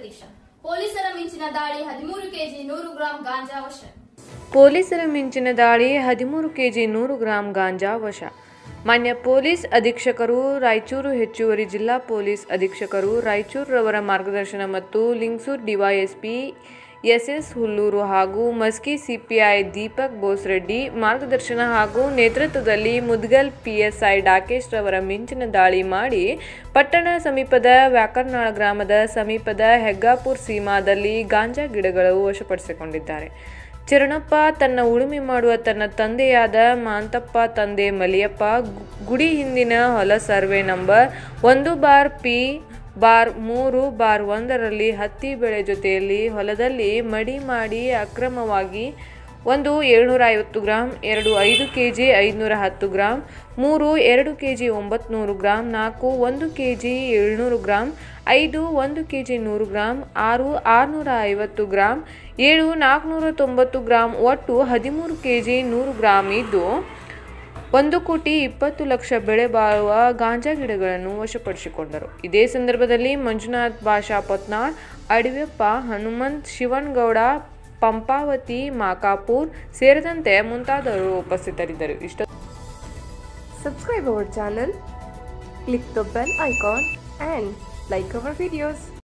ಸತೀಶ ಪೊಲೀಸರ ಮಿಂಚಿನ ದಾಳಿ ಹದಿಮೂರು ಕೆಜಿ ನೂರು ಗ್ರಾಂ ಗಾಂಜಾ ವಶ ಪೊಲೀಸರ ಮಿಂಚಿನ ದಾಳಿ ಹದಿಮೂರು ಕೆಜಿ ನೂರು ಗ್ರಾಂ ಗಾಂಜಾ ವಶ ಮಾನ್ಯ ಪೊಲೀಸ್ ಅಧೀಕ್ಷಕರು ರಾಯಚೂರು ಹೆಚ್ಚುವರಿ ಜಿಲ್ಲಾ ಪೊಲೀಸ್ ಅಧೀಕ್ಷಕರು ರಾಯಚೂರವರ ಮಾರ್ಗದರ್ಶನ ಮತ್ತು ಲಿಂಗಸೂರ್ ಡಿವೈಎಸ್ಪಿ ಎಸ್ಎಸ್ ಹುಲ್ಲೂರು ಹಾಗೂ ಮಸ್ಕಿ ಸಿಪಿಐ ದೀಪಕ್ ಬೋಸ್ರೆಡ್ಡಿ ಮಾರ್ಗದರ್ಶನ ಹಾಗೂ ನೇತೃತ್ವದಲ್ಲಿ ಮುದ್ಗಲ್ ಪಿಎಸ್ಐ ಡಾಕೇಶ್ ರವರ ಮಿಂಚಿನ ದಾಳಿ ಮಾಡಿ ಪಟ್ಟಣ ಸಮೀಪದ ವ್ಯಾಕರ್ನಾಳ ಗ್ರಾಮದ ಸಮೀಪದ ಹೆಗ್ಗಾಪುರ್ ಸೀಮಾದಲ್ಲಿ ಗಾಂಜಾ ಗಿಡಗಳು ವಶಪಡಿಸಿಕೊಂಡಿದ್ದಾರೆ ಚರಣಪ್ಪ ತನ್ನ ಉಳುಮೆ ಮಾಡುವ ತನ್ನ ತಂದೆಯಾದ ಮಾಂತಪ್ಪ ತಂದೆ ಮಲಿಯಪ್ಪ ಗು- ಗುಡಿ ಹಿಂದಿನ ಹೊಲ ಸರ್ವೆ ನಂಬರ್ ಒಂದು ಬಾರ್ ಪಿ ಬಾರ್ ಮೂರು ಬಾರ್ ಒಂದರಲ್ಲಿ ಹತ್ತಿ ಬೆಳೆ ಜೊತೆಯಲ್ಲಿ ಹೊಲದಲ್ಲಿ ಮಡಿ ಮಾಡಿ ಅಕ್ರಮವಾಗಿ ಒಂದು ಏಳ್ನೂರ ಐವತ್ತು ಗ್ರಾಂ ಎರಡು ಐದು ಕೆ ಜಿ ಐದುನೂರ ಹತ್ತು ಗ್ರಾಂ ಮೂರು ಎರಡು ಕೆ ಜಿ ಒಂಬತ್ತು ಗ್ರಾಂ ನಾಲ್ಕು ಒಂದು ಕೆ ಜಿ ಏಳ್ನೂರು ಗ್ರಾಂ ಐದು ಒಂದು ಕೆ ಜಿ ನೂರು ಗ್ರಾಂ ಆರು ಆರುನೂರ ಐವತ್ತು ಗ್ರಾಂ ಏಳು ನಾಲ್ಕುನೂರ ತೊಂಬತ್ತು ಗ್ರಾಂ ಒಟ್ಟು ಹದಿಮೂರು ಕೆ ಜಿ ನೂರು ಗ್ರಾಂ ಇದ್ದು ಒಂದು ಕೋಟಿ ಇಪ್ಪತ್ತು ಲಕ್ಷ ಬೆಳೆ ಬಾಳುವ ಗಾಂಜಾ ಗಿಡಗಳನ್ನು ವಶಪಡಿಸಿಕೊಂಡರು ಇದೇ ಸಂದರ್ಭದಲ್ಲಿ ಮಂಜುನಾಥ್ ಭಾಷಾ ಪತ್ನಾಳ್ ಅಡಿವೆಪ್ಪ ಹನುಮಂತ್ ಶಿವನ್ಗೌಡ ಪಂಪಾವತಿ ಮಾಕಾಪುರ್ ಸೇರಿದಂತೆ ಮುಂತಾದವರು ಉಪಸ್ಥಿತರಿದ್ದರು ಇಷ್ಟ Subscribe our channel, click the bell icon and like our videos.